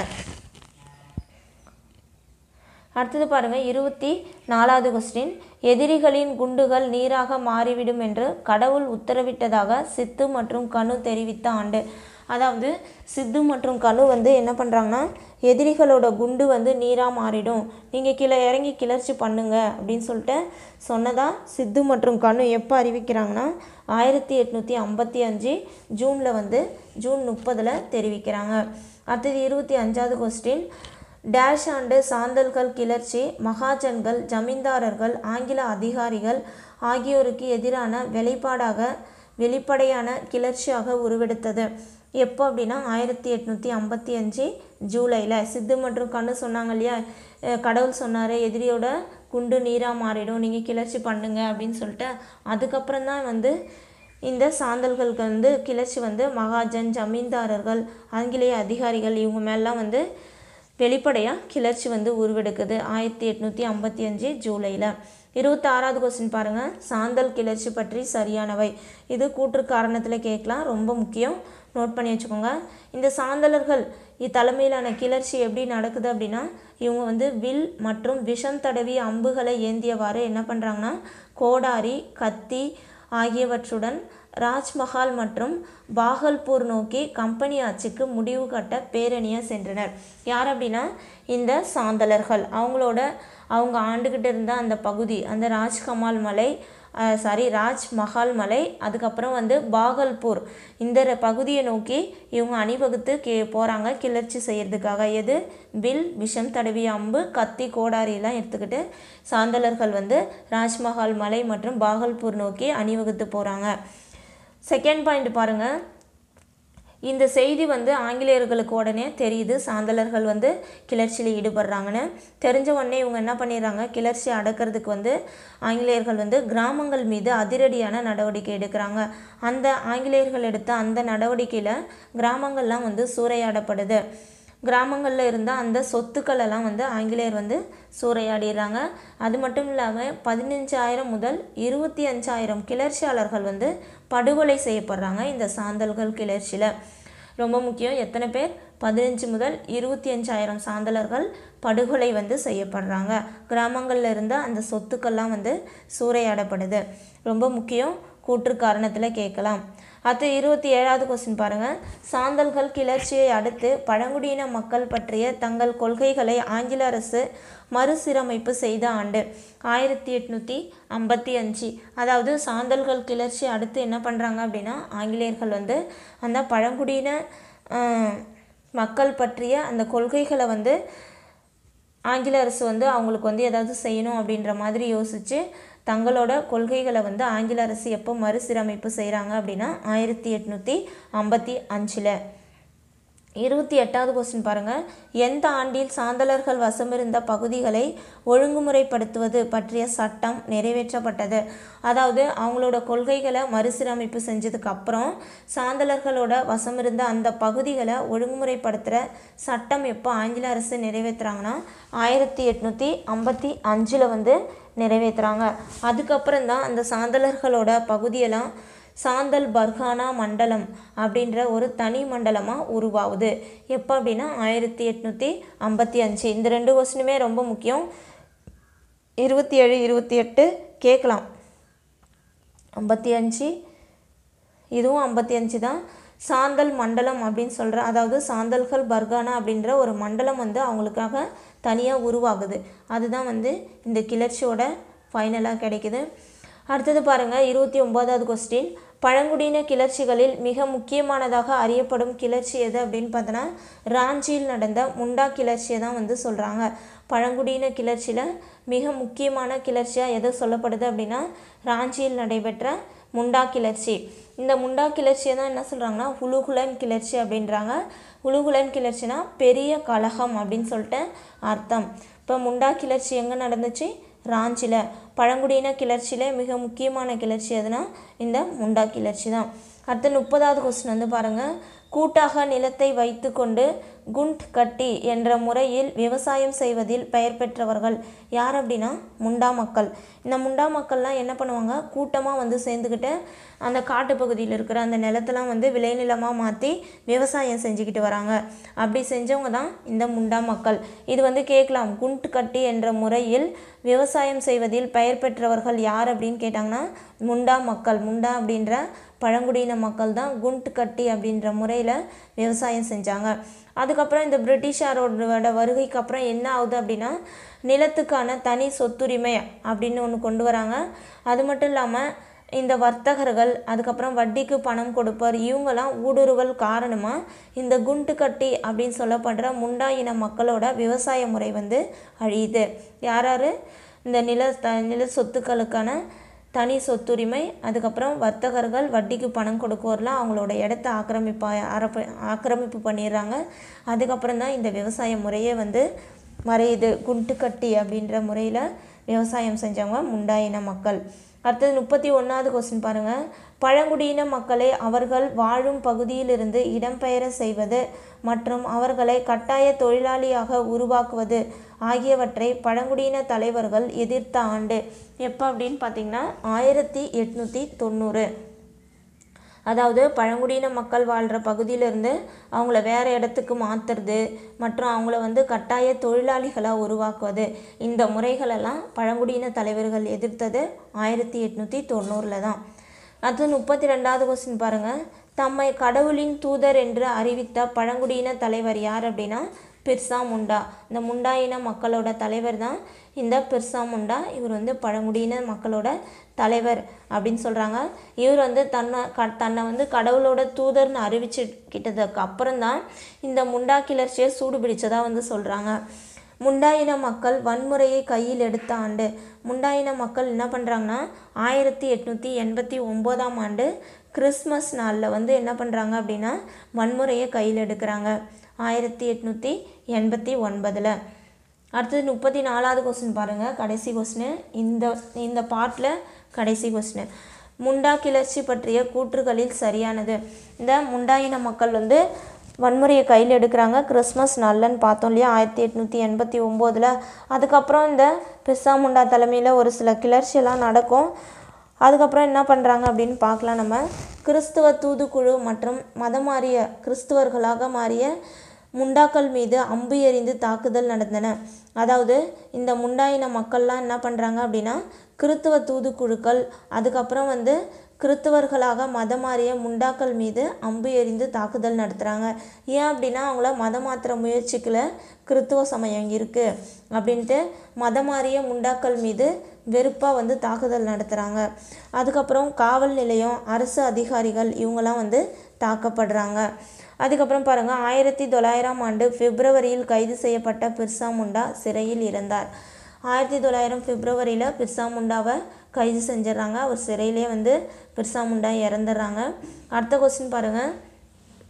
அடுத்தது பாருங்கள் இருபத்தி நாலாவது கொஸ்டின் எதிரிகளின் குண்டுகள் நீராக மாறிவிடும் என்று கடவுள் உத்தரவிட்டதாக சித்து மற்றும் கனு தெரிவித்த ஆண்டு அதாவது சித்து மற்றும் கனு வந்து என்ன பண்ணுறாங்கன்னா எதிரிகளோட குண்டு வந்து நீராக மாறிடும் நீங்கள் கீழே இறங்கி கிளர்ச்சி பண்ணுங்க அப்படின்னு சொல்லிட்டு சொன்னதா சித்து மற்றும் கனு எப்போ அறிவிக்கிறாங்கன்னா ஆயிரத்தி எட்நூற்றி ஐம்பத்தி அஞ்சு ஜூனில் வந்து ஜூன் முப்பதில் தெரிவிக்கிறாங்க அடுத்தது இருபத்தி அஞ்சாவது கொஸ்டின் டேஷ் ஆண்டு சாந்தல்கள் கிளர்ச்சி மகாஜன்கள் ஜமீன்தாரர்கள் ஆங்கில அதிகாரிகள் ஆகியோருக்கு எதிரான வெளிப்பாடாக வெளிப்படையான கிளர்ச்சியாக உருவெடுத்தது எப்போ அப்படின்னா ஆயிரத்தி எட்நூற்றி ஐம்பத்தி அஞ்சு ஜூலையில் சித்து மற்றும் கண்ணு சொன்னாங்க இல்லையா அஹ் கடவுள் சொன்னார் எதிரியோட குண்டு நீராக மாறிடும் நீங்கள் கிளர்ச்சி பண்ணுங்க அப்படின்னு சொல்லிட்டு அதுக்கப்புறம் தான் வந்து இந்த சாந்தல்களுக்கு வந்து கிளர்ச்சி வந்து மகாஜன் ஜமீன்தாரர்கள் ஆங்கிலேய அதிகாரிகள் இவங்க மேலாம் வந்து வெளிப்படையாக கிளர்ச்சி வந்து உருவெடுக்குது ஆயிரத்தி எட்நூற்றி ஐம்பத்தி அஞ்சு ஜூலையில் இருபத்தாறாவது கொஸ்டின் பாருங்கள் சாந்தல் கிளர்ச்சி பற்றி சரியானவை இது கூற்று காரணத்தில் கேட்கலாம் ரொம்ப முக்கியம் நோட் பண்ணி வச்சுக்கோங்க இந்த சாந்தலர்கள் இத்தலைமையிலான கிளர்ச்சி எப்படி நடக்குது அப்படின்னா இவங்க வந்து வில் மற்றும் விஷம் தடவி அம்புகளை ஏந்தியவாறு என்ன பண்ணுறாங்கன்னா கோடாரி கத்தி ஆகியவற்றுடன் ராஜ்மஹால் மற்றும் பாகல்பூர் நோக்கி கம்பெனி ஆட்சிக்கு முடிவு கட்ட பேரணியாக சென்றனர் யார் அப்படின்னா இந்த சாந்தலர்கள் அவங்களோட அவங்க ஆண்டுகிட்டு இருந்த அந்த பகுதி அந்த ராஜ்கமால் மலை சாரி ராஜ் மஹால் மலை அதுக்கப்புறம் வந்து பாகல்பூர் இந்த ர- பகுதியை நோக்கி இவங்க அணிவகுத்து கே போகிறாங்க கிளர்ச்சி செய்யறதுக்காக எது வில் விஷம் தடவிய அம்பு கத்தி கோடாரியெல்லாம் எடுத்துக்கிட்டு சாந்தலர்கள் வந்து ராஜ்மஹால் மலை மற்றும் பாகல்பூர் நோக்கி அணிவகுத்து போகிறாங்க செகண்ட் பாயிண்ட் பாருங்கள் இந்த செய்தி வந்து ஆங்கிலேயர்களுக்கு உடனே தெரியுது சாந்தலர்கள் வந்து கிளர்ச்சியில் ஈடுபடுறாங்கன்னு தெரிஞ்ச உடனே இவங்க என்ன பண்ணிடுறாங்க கிளர்ச்சி அடக்கிறதுக்கு வந்து ஆங்கிலேயர்கள் வந்து கிராமங்கள் மீது அதிரடியான நடவடிக்கை எடுக்கிறாங்க அந்த ஆங்கிலேயர்கள் எடுத்த அந்த நடவடிக்கையில் கிராமங்கள்லாம் வந்து சூறையாடப்படுது கிராமங்களில் இருந்த அந்த சொத்துக்கள் எல்லாம் வந்து ஆங்கிலேயர் வந்து சூறையாடிடுறாங்க அது மட்டும் இல்லாமல் பதினஞ்சாயிரம் முதல் இருபத்தி அஞ்சாயிரம் கிளர்ச்சியாளர்கள் வந்து படுகொலை செய்யப்படுறாங்க இந்த சாந்தல்கள் கிளர்ச்சியில் ரொம்ப முக்கியம் எத்தனை பேர் பதினஞ்சு முதல் இருபத்தி அஞ்சாயிரம் சாந்தலர்கள் படுகொலை வந்து செய்யப்படுறாங்க கிராமங்களில் இருந்த அந்த சொத்துக்கள்லாம் வந்து சூறையாடப்படுது ரொம்ப முக்கியம் கூற்று காரணத்தில் கேட்கலாம் அடுத்து இருபத்தி ஏழாவது கொஸ்டின் பாருங்கள் சாந்தல்கள் கிளர்ச்சியை அடுத்து பழங்குடியின மக்கள் பற்றிய தங்கள் கொள்கைகளை ஆங்கில அரசு மறுசீரமைப்பு செய்த ஆண்டு ஆயிரத்தி எட்நூற்றி ஐம்பத்தி அஞ்சு அதாவது சாந்தல்கள் கிளர்ச்சி அடுத்து என்ன பண்ணுறாங்க அப்படின்னா ஆங்கிலேயர்கள் வந்து அந்த பழங்குடியின ஆஹ், மக்கள் பற்றிய அந்த கொள்கைகளை வந்து ஆங்கில அரசு வந்து அவங்களுக்கு வந்து ஏதாவது செய்யணும் அப்படின்ற மாதிரி யோசித்து தங்களோட கொள்கைகளை வந்து ஆங்கில அரசு எப்போ மறுசீரமைப்பு செய்கிறாங்க அப்படின்னா ஆயிரத்தி எட்நூற்றி ஐம்பத்தி அஞ்சில் இருபத்தி எட்டாவது கொஸ்டின் பாருங்கள் எந்த ஆண்டில் சாந்தலர்கள் வசமிருந்த பகுதிகளை ஒழுங்குமுறைப்படுத்துவது பற்றிய சட்டம் நிறைவேற்றப்பட்டது அதாவது அவங்களோட கொள்கைகளை மறுசீரமைப்பு செஞ்சதுக்கு அப்புறம் சாந்தலர்களோட வசமிருந்த அந்த பகுதிகளை ஒழுங்குமுறைப்படுத்துகிற சட்டம் எப்போ ஆங்கில அரசு நிறைவேற்றுறாங்கன்னா ஆயிரத்தி எட்நூற்றி ஐம்பத்தி அஞ்சில் வந்து நிறைவேற்றுறாங்க அதுக்கப்புறம் தான் அந்த சாந்தலர்களோட பகுதியெல்லாம் சாந்தல் பர்கானா மண்டலம் அப்படின்ற ஒரு தனி மண்டலமாக உருவாகுது எப்போ அப்படின்னா ஆயிரத்தி எட்நூற்றி ஐம்பத்தி அஞ்சு இந்த ரெண்டு கொஸ்டினுமே ரொம்ப முக்கியம் இருபத்தி ஏழு இருபத்தி எட்டு கேட்கலாம் ஐம்பத்தி அஞ்சு இதுவும் ஐம்பத்தி அஞ்சு தான் சாந்தல் மண்டலம் அப்படின்னு சொல்கிற அதாவது சாந்தல்கள் பர்கானா அப்படின்ற ஒரு மண்டலம் வந்து அவங்களுக்காக தனியாக உருவாகுது அதுதான் வந்து இந்த கிளர்ச்சியோட ஃபைனலாக கிடைக்குது அடுத்தது பாருங்கள் இருபத்தி ஒம்போதாவது கொஸ்டின் பழங்குடியின கிளர்ச்சிகளில் மிக முக்கியமானதாக அறியப்படும் கிளர்ச்சி எது அப்படின்னு பார்த்தோன்னா ராஞ்சியில் நடந்த முண்டா கிளர்ச்சியை தான் வந்து சொல்கிறாங்க பழங்குடியின கிளர்ச்சியில் மிக முக்கியமான கிளர்ச்சியாக எது சொல்லப்படுது அப்படின்னா ராஞ்சியில் நடைபெற்ற முண்டா கிளர்ச்சி இந்த முண்டா கிளர்ச்சியை தான் என்ன சொல்கிறாங்கன்னா ஹுலுகுலன் கிளர்ச்சி அப்படின்றாங்க ஹுலுகுலன் கிளர்ச்சினா பெரிய கலகம் அப்படின்னு சொல்லிட்டு அர்த்தம் இப்போ முண்டா கிளர்ச்சி எங்கே நடந்துச்சு ராஞ்சியில் பழங்குடியின கிளர்ச்சியில் மிக முக்கியமான கிளர்ச்சி எதுனா இந்த முண்டா கிளர்ச்சி தான் அடுத்து முப்பதாவது கொஸ்டின் வந்து பாருங்கள் கூட்டாக நிலத்தை வைத்துக்கொண்டு குண்ட் கட்டி என்ற முறையில் விவசாயம் செய்வதில் பெயர் பெற்றவர்கள் யார் அப்படின்னா முண்டா மக்கள் இந்த முண்டா மக்கள்லாம் என்ன பண்ணுவாங்க கூட்டமாக வந்து சேர்ந்துக்கிட்டு அந்த காட்டு பகுதியில் இருக்கிற அந்த நிலத்தெல்லாம் வந்து விளைநிலமாக மாற்றி விவசாயம் செஞ்சுக்கிட்டு வராங்க அப்படி செஞ்சவங்க தான் இந்த முண்டா மக்கள் இது வந்து கேட்கலாம் குண்ட் கட்டி என்ற முறையில் விவசாயம் செய்வதில் பெயர் பெற்றவர்கள் யார் அப்படின்னு கேட்டாங்கன்னா முண்டா மக்கள் முண்டா அப்படின்ற பழங்குடியின மக்கள் தான் குண்ட் கட்டி அப்படின்ற முறையில் விவசாயம் செஞ்சாங்க அதுக்கப்புறம் இந்த பிரிட்டிஷாரோட வருகைக்கு அப்புறம் என்ன ஆகுது அப்படின்னா நிலத்துக்கான தனி சொத்துரிமை அப்படின்னு ஒன்று கொண்டு வராங்க அது மட்டும் இல்லாமல் இந்த வர்த்தகர்கள் அதுக்கப்புறம் வட்டிக்கு பணம் கொடுப்பர் இவங்கெல்லாம் ஊடுருவல் காரணமாக இந்த குண்டு கட்டி அப்படின்னு சொல்லப்படுற முண்டா இன மக்களோட விவசாய முறை வந்து அழியுது யார் யார் இந்த நில த நில சொத்துக்களுக்கான தனி சொத்துரிமை அதுக்கப்புறம் வர்த்தகர்கள் வட்டிக்கு பணம் கொடுக்குவோர்லாம் அவங்களோட இடத்த ஆக்கிரமிப்பா அரப்ப ஆக்கிரமிப்பு பண்ணிடுறாங்க அதுக்கப்புறம் தான் இந்த விவசாய முறையே வந்து மறையுது குண்டு கட்டி அப்படின்ற முறையில் விவசாயம் செஞ்சவங்க முண்டாயின மக்கள் அடுத்தது முப்பத்தி ஒன்றாவது கொஸ்டின் பாருங்கள் பழங்குடியின மக்களை அவர்கள் வாழும் பகுதியிலிருந்து இடம்பெயர செய்வது மற்றும் அவர்களை கட்டாய தொழிலாளியாக உருவாக்குவது ஆகியவற்றை பழங்குடியின தலைவர்கள் எதிர்த்த ஆண்டு எப்போ அப்படின்னு பார்த்தீங்கன்னா ஆயிரத்தி எட்நூற்றி தொண்ணூறு அதாவது பழங்குடியின மக்கள் வாழ்கிற பகுதியிலேருந்து அவங்கள வேறு இடத்துக்கு மாற்றுறது மற்றும் அவங்கள வந்து கட்டாய தொழிலாளிகளாக உருவாக்குவது இந்த முறைகளெல்லாம் பழங்குடியின தலைவர்கள் எதிர்த்தது ஆயிரத்தி எட்நூற்றி தொண்ணூறில் தான் அடுத்து முப்பத்தி ரெண்டாவது கொஸ்டின் பாருங்கள் தம்மை கடவுளின் தூதர் என்று அறிவித்த பழங்குடியின தலைவர் யார் அப்படின்னா பிர்சா முண்டா இந்த முண்டா இன மக்களோட தலைவர் தான் இந்த பிர்சா முண்டா இவர் வந்து பழங்குடியின மக்களோட தலைவர் அப்படின்னு சொல்கிறாங்க இவர் வந்து தன்னை க தன்னை வந்து கடவுளோட தூதர்னு அறிவிச்சுக்கிட்டதுக்கு அப்புறம் தான் இந்த முண்டா கிளர்ச்சியை சூடு பிடிச்சதா வந்து சொல்கிறாங்க முண்டாயின மக்கள் வன்முறையை கையில் எடுத்த ஆண்டு முண்டாயின மக்கள் என்ன பண்ணுறாங்கன்னா ஆயிரத்தி எட்நூற்றி எண்பத்தி ஒம்போதாம் ஆண்டு கிறிஸ்மஸ் நாளில் வந்து என்ன பண்ணுறாங்க அப்படின்னா வன்முறையை கையில் எடுக்கிறாங்க ஆயிரத்தி எட்நூற்றி எண்பத்தி ஒன்பதில் அடுத்தது முப்பத்தி நாலாவது கொஸ்டின் பாருங்கள் கடைசி கொஸ்டின் இந்த இந்த பார்ட்டில் கடைசி கொஸ்டின் முண்டா கிளர்ச்சி பற்றிய கூற்றுகளில் சரியானது இந்த முண்டாயின மக்கள் வந்து வன்முறையை கையில் எடுக்கிறாங்க கிறிஸ்மஸ் நாள்லன்னு பார்த்தோம் இல்லையா ஆயிரத்தி எட்நூற்றி எண்பத்தி ஒம்போதில் அதுக்கப்புறம் இந்த பிர்சா முண்டா தலைமையில் ஒரு சில கிளர்ச்சியெல்லாம் நடக்கும் அதுக்கப்புறம் என்ன பண்ணுறாங்க அப்படின்னு பார்க்கலாம் நம்ம கிறிஸ்துவ தூதுக்குழு மற்றும் மதம் மாறிய கிறிஸ்துவர்களாக மாறிய முண்டாக்கள் மீது அம்பு எறிந்து தாக்குதல் நடந்தன அதாவது இந்த முண்டாயின மக்கள்லாம் என்ன பண்ணுறாங்க அப்படின்னா கிறித்துவ தூதுக்குழுக்கள் அதுக்கப்புறம் வந்து கிறித்துவர்களாக மதம் மாறிய முண்டாக்கள் மீது அம்பு எறிந்து தாக்குதல் நடத்துகிறாங்க ஏன் அப்படின்னா அவங்கள மதம் மாற்ற முயற்சிக்கல கிறித்துவ சமயம் இருக்குது அப்படின்ட்டு மதம் மாறிய முண்டாக்கள் மீது வெறுப்பாக வந்து தாக்குதல் நடத்துகிறாங்க அதுக்கப்புறம் காவல் நிலையம் அரசு அதிகாரிகள் இவங்கெல்லாம் வந்து தாக்கப்படுறாங்க அதுக்கப்புறம் பாருங்கள் ஆயிரத்தி தொள்ளாயிரம் ஆண்டு பிப்ரவரியில் கைது செய்யப்பட்ட பிர்சா முண்டா சிறையில் இறந்தார் ஆயிரத்தி தொள்ளாயிரம் பிப்ரவரியில் பிர்சா முண்டாவை கைது செஞ்சிடறாங்க அவர் சிறையிலே வந்து பிர்சா முண்டா இறந்துடுறாங்க அடுத்த கொஸ்டின் பாருங்கள்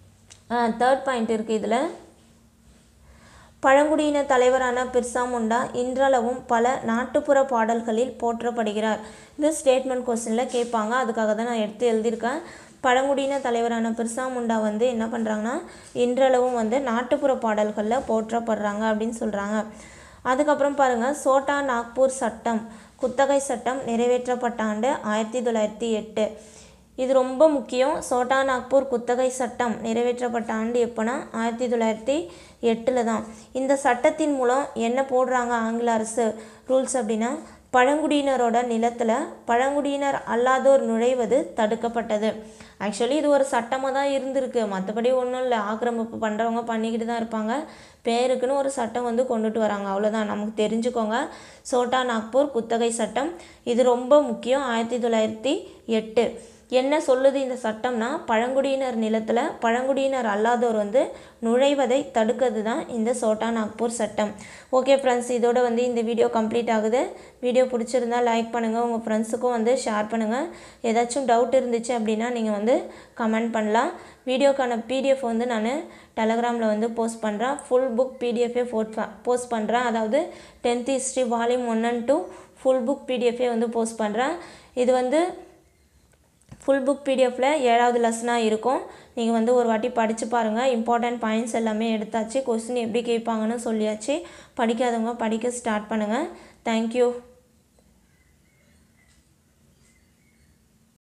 தேர்ட் பாயிண்ட் இருக்குது இதில் பழங்குடியின தலைவரான பிர்சா முண்டா இன்றளவும் பல நாட்டுப்புற பாடல்களில் போற்றப்படுகிறார் இது ஸ்டேட்மெண்ட் கொஸ்டினில் கேட்பாங்க அதுக்காக தான் நான் எடுத்து எழுதியிருக்கேன் பழங்குடியின தலைவரான பிர்சா முண்டா வந்து என்ன பண்ணுறாங்கன்னா இன்றளவும் வந்து நாட்டுப்புற பாடல்களில் போற்றப்படுறாங்க அப்படின்னு சொல்கிறாங்க அதுக்கப்புறம் பாருங்கள் சோட்டா நாக்பூர் சட்டம் குத்தகை சட்டம் நிறைவேற்றப்பட்ட ஆண்டு ஆயிரத்தி தொள்ளாயிரத்தி எட்டு இது ரொம்ப முக்கியம் சோட்டா நாக்பூர் குத்தகை சட்டம் நிறைவேற்றப்பட்ட ஆண்டு எப்போனா ஆயிரத்தி தொள்ளாயிரத்தி எட்டில் தான் இந்த சட்டத்தின் மூலம் என்ன போடுறாங்க ஆங்கில அரசு ரூல்ஸ் அப்படின்னா பழங்குடியினரோட நிலத்தில் பழங்குடியினர் அல்லாதோர் நுழைவது தடுக்கப்பட்டது ஆக்சுவலி இது ஒரு சட்டமாக தான் இருந்திருக்கு மற்றபடி ஒன்றும் இல்லை ஆக்கிரமிப்பு பண்ணுறவங்க பண்ணிக்கிட்டு தான் இருப்பாங்க பேருக்குன்னு ஒரு சட்டம் வந்து கொண்டுட்டு வராங்க அவ்வளோதான் நமக்கு தெரிஞ்சுக்கோங்க சோட்டா நாக்பூர் குத்தகை சட்டம் இது ரொம்ப முக்கியம் ஆயிரத்தி தொள்ளாயிரத்தி எட்டு என்ன சொல்லுது இந்த சட்டம்னா பழங்குடியினர் நிலத்தில் பழங்குடியினர் அல்லாதோர் வந்து நுழைவதை தடுக்கிறது தான் இந்த சோட்டா நாக்பூர் சட்டம் ஓகே ஃப்ரெண்ட்ஸ் இதோட வந்து இந்த வீடியோ கம்ப்ளீட் ஆகுது வீடியோ பிடிச்சிருந்தா லைக் பண்ணுங்கள் உங்கள் ஃப்ரெண்ட்ஸுக்கும் வந்து ஷேர் பண்ணுங்கள் ஏதாச்சும் டவுட் இருந்துச்சு அப்படின்னா நீங்கள் வந்து கமெண்ட் பண்ணலாம் வீடியோக்கான பிடிஎஃப் வந்து நான் டெலகிராமில் வந்து போஸ்ட் பண்ணுறேன் ஃபுல் புக் பிடிஎஃபே போட் போஸ்ட் பண்ணுறேன் அதாவது tenth history volume one and two full book பிடிஎஃபே வந்து போஸ்ட் பண்ணுறேன் இது வந்து ஃபுல் புக் பிடிஎஃப்பில் ஏழாவது லெசனாக இருக்கும் நீங்கள் வந்து ஒரு வாட்டி படித்து பாருங்கள் இம்பார்ட்டன்ட் பாயிண்ட்ஸ் எல்லாமே எடுத்தாச்சு கொஸ்டின் எப்படி கேட்பாங்கன்னு சொல்லியாச்சு படிக்காதவங்க படிக்க ஸ்டார்ட் பண்ணுங்கள் தேங்க்யூ